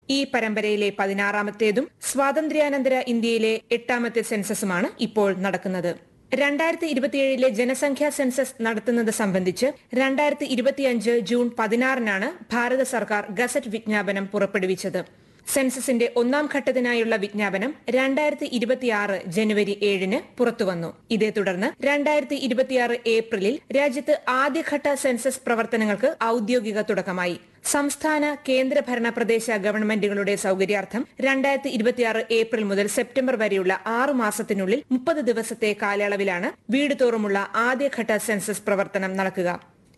ഈ പരമ്പരയിലെ പതിനാറാമത്തേതും സ്വാതന്ത്ര്യാനന്തര ഇന്ത്യയിലെ എട്ടാമത്തെ സെൻസസുമാണ് ഇപ്പോൾ നടക്കുന്നത് രണ്ടായിരത്തി ഇരുപത്തിയേഴിലെ ജനസംഖ്യാ സെൻസസ് നടത്തുന്നത് സംബന്ധിച്ച് രണ്ടായിരത്തി ഇരുപത്തിയഞ്ച് ജൂൺ പതിനാറിനാണ് ഭാരത സർക്കാർ ഗസറ്റ് വിജ്ഞാപനം പുറപ്പെടുവിച്ചത് സെൻസസിന്റെ ഒന്നാം ഘട്ടത്തിനായുള്ള വിജ്ഞാപനം രണ്ടായിരത്തി ഇരുപത്തിയാറ് ജനുവരി ഏഴിന് പുറത്തുവന്നു ഇതേ തുടർന്ന് രണ്ടായിരത്തി ഇരുപത്തിയാറ് ഏപ്രിലിൽ രാജ്യത്ത് ആദ്യഘട്ട സെൻസസ് പ്രവർത്തനങ്ങൾക്ക് ഔദ്യോഗിക തുടക്കമായി സംസ്ഥാന കേന്ദ്രഭരണ പ്രദേശ ഗവൺമെന്റുകളുടെ സൌകര്യാർത്ഥം രണ്ടായിരത്തി ഇരുപത്തിയാറ് ഏപ്രിൽ മുതൽ സെപ്റ്റംബർ വരെയുള്ള ആറു മാസത്തിനുള്ളിൽ മുപ്പത് ദിവസത്തെ കാലയളവിലാണ് വീട് തോറുമുള്ള ആദ്യഘട്ട സെൻസസ് പ്രവർത്തനം നടക്കുക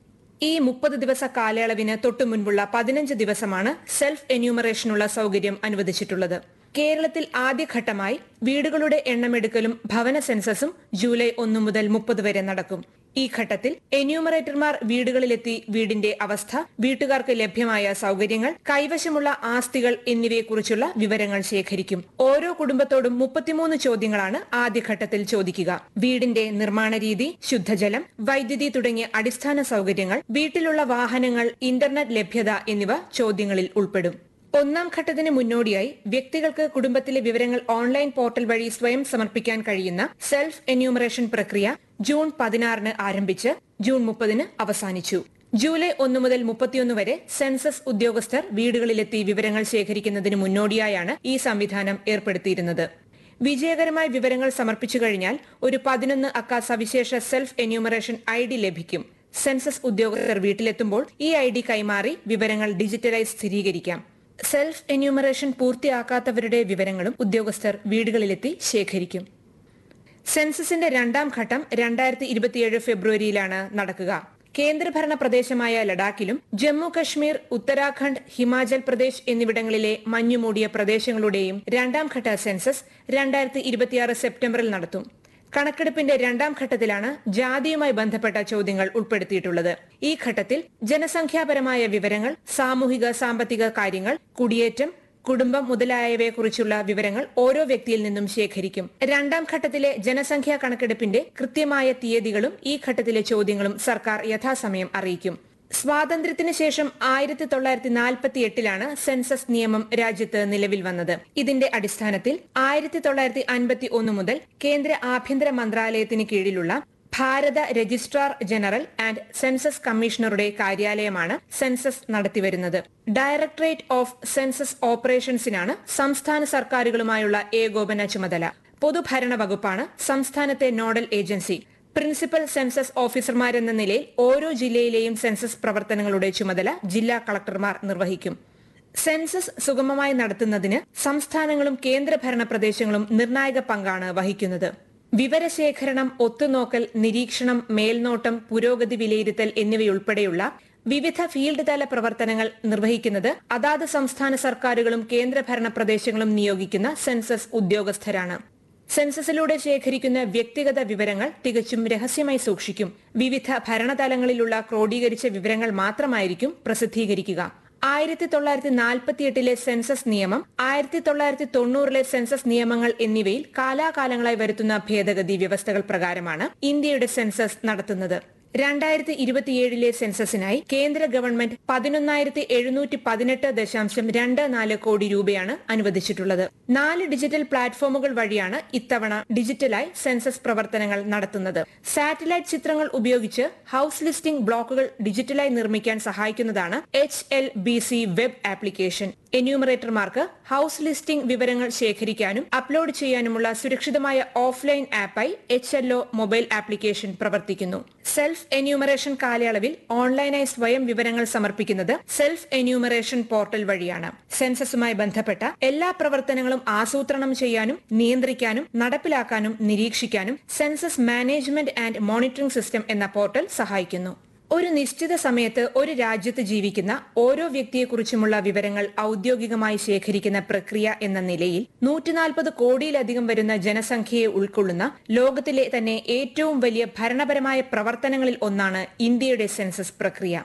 ഈ മുപ്പത് ദിവസ കാലയളവിന് തൊട്ടു മുൻപുള്ള പതിനഞ്ച് ദിവസമാണ് സെൽഫ് എന്യൂമറേഷനുള്ള സൌകര്യം അനുവദിച്ചിട്ടുള്ളത് കേരളത്തിൽ ആദ്യഘട്ടമായി വീടുകളുടെ എണ്ണമെടുക്കലും ഭവന സെൻസസും ജൂലൈ ഒന്ന് മുതൽ മുപ്പത് വരെ നടക്കും ഈ ഘട്ടത്തിൽ എന്യൂമറേറ്റർമാർ വീടുകളിലെത്തി വീടിന്റെ അവസ്ഥ വീട്ടുകാർക്ക് ലഭ്യമായ സൌകര്യങ്ങൾ കൈവശമുള്ള ആസ്തികൾ എന്നിവയെക്കുറിച്ചുള്ള വിവരങ്ങൾ ശേഖരിക്കും ഓരോ കുടുംബത്തോടും മുപ്പത്തിമൂന്ന് ചോദ്യങ്ങളാണ് ആദ്യഘട്ടത്തിൽ ചോദിക്കുക വീടിന്റെ നിർമ്മാണ രീതി ശുദ്ധജലം വൈദ്യുതി തുടങ്ങിയ അടിസ്ഥാന സൌകര്യങ്ങൾ വീട്ടിലുള്ള വാഹനങ്ങൾ ഇന്റർനെറ്റ് ലഭ്യത എന്നിവ ചോദ്യങ്ങളിൽ ഉൾപ്പെടും ഒന്നാം ഘട്ടത്തിന് മുന്നോടിയായി വ്യക്തികൾക്ക് കുടുംബത്തിലെ വിവരങ്ങൾ ഓൺലൈൻ പോർട്ടൽ വഴി സ്വയം സമർപ്പിക്കാൻ കഴിയുന്ന സെൽഫ് എന്യൂമറേഷൻ പ്രക്രിയ ജൂൺ പതിനാറിന് ആരംഭിച്ച് ജൂൺ മുപ്പതിന് അവസാനിച്ചു ജൂലൈ ഒന്ന് മുതൽ മുപ്പത്തിയൊന്ന് വരെ സെൻസസ് ഉദ്യോഗസ്ഥർ വീടുകളിലെത്തി വിവരങ്ങൾ ശേഖരിക്കുന്നതിന് മുന്നോടിയായാണ് ഈ സംവിധാനം ഏർപ്പെടുത്തിയിരുന്നത് വിജയകരമായി വിവരങ്ങൾ സമർപ്പിച്ചു കഴിഞ്ഞാൽ ഒരു പതിനൊന്ന് അക്ക സവിശേഷ സെൽഫ് എന്യൂമറേഷൻ ഐ ഡി ലഭിക്കും സെൻസസ് ഉദ്യോഗസ്ഥർ വീട്ടിലെത്തുമ്പോൾ ഈ ഐ ഡി കൈമാറി വിവരങ്ങൾ ഡിജിറ്റലായി സ്ഥിരീകരിക്കാം സെൽഫ് എന്യൂമറേഷൻ പൂർത്തിയാക്കാത്തവരുടെ വിവരങ്ങളും ഉദ്യോഗസ്ഥർ വീടുകളിലെത്തി ശേഖരിക്കും സെൻസസിന്റെ രണ്ടാം ഘട്ടം രണ്ടായിരത്തി ഇരുപത്തിയേഴ് ഫെബ്രുവരിയിലാണ് നടക്കുക കേന്ദ്രഭരണ പ്രദേശമായ ലഡാക്കിലും ജമ്മു കശ്മീർ ഉത്തരാഖണ്ഡ് ഹിമാചൽ പ്രദേശ് എന്നിവിടങ്ങളിലെ മഞ്ഞുമൂടിയ പ്രദേശങ്ങളുടെയും രണ്ടാം ഘട്ട സെൻസസ് രണ്ടായിരത്തി ഇരുപത്തിയാറ് സെപ്റ്റംബറിൽ നടത്തും കണക്കെടുപ്പിന്റെ രണ്ടാം ഘട്ടത്തിലാണ് ജാതിയുമായി ബന്ധപ്പെട്ട ചോദ്യങ്ങൾ ഉൾപ്പെടുത്തിയിട്ടുള്ളത് ഈ ഘട്ടത്തിൽ ജനസംഖ്യാപരമായ വിവരങ്ങൾ സാമൂഹിക സാമ്പത്തിക കാര്യങ്ങൾ കുടിയേറ്റം കുടുംബം മുതലായവയെക്കുറിച്ചുള്ള വിവരങ്ങൾ ഓരോ വ്യക്തിയിൽ നിന്നും ശേഖരിക്കും രണ്ടാം ഘട്ടത്തിലെ ജനസംഖ്യാ കണക്കെടുപ്പിന്റെ കൃത്യമായ തീയതികളും ഈ ഘട്ടത്തിലെ ചോദ്യങ്ങളും സർക്കാർ യഥാസമയം അറിയിക്കും സ്വാതന്ത്ര്യത്തിന് ശേഷം ആയിരത്തി തൊള്ളായിരത്തി നാൽപ്പത്തി എട്ടിലാണ് സെൻസസ് നിയമം രാജ്യത്ത് നിലവിൽ വന്നത് ഇതിന്റെ അടിസ്ഥാനത്തിൽ ആയിരത്തി തൊള്ളായിരത്തി അൻപത്തി ഒന്ന് മുതൽ കേന്ദ്ര ആഭ്യന്തര മന്ത്രാലയത്തിന് കീഴിലുള്ള ഭാരത രജിസ്ട്രാർ ജനറൽ ആൻഡ് സെൻസസ് കമ്മീഷണറുടെ കാര്യാലയമാണ് സെൻസസ് നടത്തിവരുന്നത് ഡയറക്ടറേറ്റ് ഓഫ് സെൻസസ് ഓപ്പറേഷൻസിനാണ് സംസ്ഥാന സർക്കാരുകളുമായുള്ള ഏകോപന ചുമതല പൊതുഭരണ വകുപ്പാണ് സംസ്ഥാനത്തെ നോഡൽ ഏജൻസി പ്രിൻസിപ്പൽ സെൻസസ് ഓഫീസർമാരെന്ന നിലയിൽ ഓരോ ജില്ലയിലെയും സെൻസസ് പ്രവർത്തനങ്ങളുടെ ചുമതല ജില്ലാ കളക്ടർമാർ നിർവഹിക്കും സെൻസസ് സുഗമമായി നടത്തുന്നതിന് സംസ്ഥാനങ്ങളും കേന്ദ്രഭരണ പ്രദേശങ്ങളും നിർണായക പങ്കാണ് വഹിക്കുന്നത് വിവരശേഖരണം ഒത്തുനോക്കൽ നിരീക്ഷണം മേൽനോട്ടം പുരോഗതി വിലയിരുത്തൽ എന്നിവയുൾപ്പെടെയുള്ള വിവിധ ഫീൽഡ് തല പ്രവർത്തനങ്ങൾ നിർവഹിക്കുന്നത് അതാത് സംസ്ഥാന സർക്കാരുകളും കേന്ദ്രഭരണ പ്രദേശങ്ങളും നിയോഗിക്കുന്ന സെൻസസ് ഉദ്യോഗസ്ഥരാണ് സെൻസസിലൂടെ ശേഖരിക്കുന്ന വ്യക്തിഗത വിവരങ്ങൾ തികച്ചും രഹസ്യമായി സൂക്ഷിക്കും വിവിധ ഭരണതലങ്ങളിലുള്ള ക്രോഡീകരിച്ച വിവരങ്ങൾ മാത്രമായിരിക്കും പ്രസിദ്ധീകരിക്കുക ആയിരത്തി തൊള്ളായിരത്തി നാൽപ്പത്തിയെട്ടിലെ സെൻസസ് നിയമം ആയിരത്തി തൊള്ളായിരത്തി തൊണ്ണൂറിലെ സെൻസസ് നിയമങ്ങൾ എന്നിവയിൽ കാലാകാലങ്ങളായി വരുത്തുന്ന ഭേദഗതി വ്യവസ്ഥകൾ പ്രകാരമാണ് ഇന്ത്യയുടെ സെൻസസ് നടത്തുന്നത് രണ്ടായിരത്തി ഇരുപത്തിയേഴിലെ സെൻസസിനായി കേന്ദ്ര ഗവൺമെന്റ് പതിനൊന്നായിരത്തി എഴുന്നൂറ്റി പതിനെട്ട് ദശാംശം രണ്ട് നാല് കോടി രൂപയാണ് അനുവദിച്ചിട്ടുള്ളത് നാല് ഡിജിറ്റൽ പ്ലാറ്റ്ഫോമുകൾ വഴിയാണ് ഇത്തവണ ഡിജിറ്റലായി സെൻസസ് പ്രവർത്തനങ്ങൾ നടത്തുന്നത് സാറ്റലൈറ്റ് ചിത്രങ്ങൾ ഉപയോഗിച്ച് ഹൌസ് ലിസ്റ്റിംഗ് ബ്ലോക്കുകൾ ഡിജിറ്റലായി നിർമ്മിക്കാൻ സഹായിക്കുന്നതാണ് H L B C web application എന്യൂമറേറ്റർമാർക്ക് ഹൌസ് ലിസ്റ്റിംഗ് വിവരങ്ങൾ ശേഖരിക്കാനും അപ്ലോഡ് ചെയ്യാനുമുള്ള സുരക്ഷിതമായ ഓഫ്ലൈൻ ആപ്പായി എച്ച് എൽ മൊബൈൽ ആപ്ലിക്കേഷൻ പ്രവർത്തിക്കുന്നു സെൽഫ് എന്യൂമറേഷൻ കാലയളവിൽ ഓൺലൈനായി സ്വയം വിവരങ്ങൾ സമർപ്പിക്കുന്നത് സെൽഫ് എന്യൂമറേഷൻ പോർട്ടൽ വഴിയാണ് സെൻസസുമായി ബന്ധപ്പെട്ട എല്ലാ പ്രവർത്തനങ്ങളും ആസൂത്രണം ചെയ്യാനും നിയന്ത്രിക്കാനും നടപ്പിലാക്കാനും നിരീക്ഷിക്കാനും census management and monitoring system എന്ന പോർട്ടൽ സഹായിക്കുന്നു ഒരു നിശ്ചിത സമയത്ത് ഒരു രാജ്യത്ത് ജീവിക്കുന്ന ഓരോ വ്യക്തിയെക്കുറിച്ചുമുള്ള വിവരങ്ങൾ ഔദ്യോഗികമായി ശേഖരിക്കുന്ന പ്രക്രിയ എന്ന നിലയിൽ നൂറ്റിനാൽപ്പത് കോടിയിലധികം വരുന്ന ജനസംഖ്യയെ ഉൾക്കൊള്ളുന്ന ലോകത്തിലെ തന്നെ ഏറ്റവും വലിയ ഭരണപരമായ പ്രവർത്തനങ്ങളിൽ ഒന്നാണ് ഇന്ത്യയുടെ സെൻസസ് പ്രക്രിയ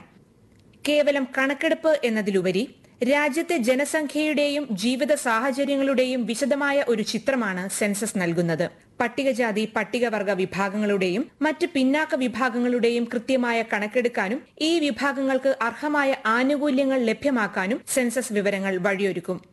കേവലം കണക്കെടുപ്പ് എന്നതിലുപരി രാജ്യത്തെ ജനസംഖ്യയുടെയും ജീവിത സാഹചര്യങ്ങളുടെയും വിശദമായ ഒരു ചിത്രമാണ് സെൻസസ് നൽകുന്നത് പട്ടികജാതി പട്ടികവർഗ വിഭാഗങ്ങളുടെയും മറ്റ് പിന്നാക്ക വിഭാഗങ്ങളുടെയും കൃത്യമായ കണക്കെടുക്കാനും ഈ വിഭാഗങ്ങൾക്ക് അർഹമായ ആനുകൂല്യങ്ങൾ ലഭ്യമാക്കാനും സെൻസസ് വിവരങ്ങൾ വഴിയൊരുക്കും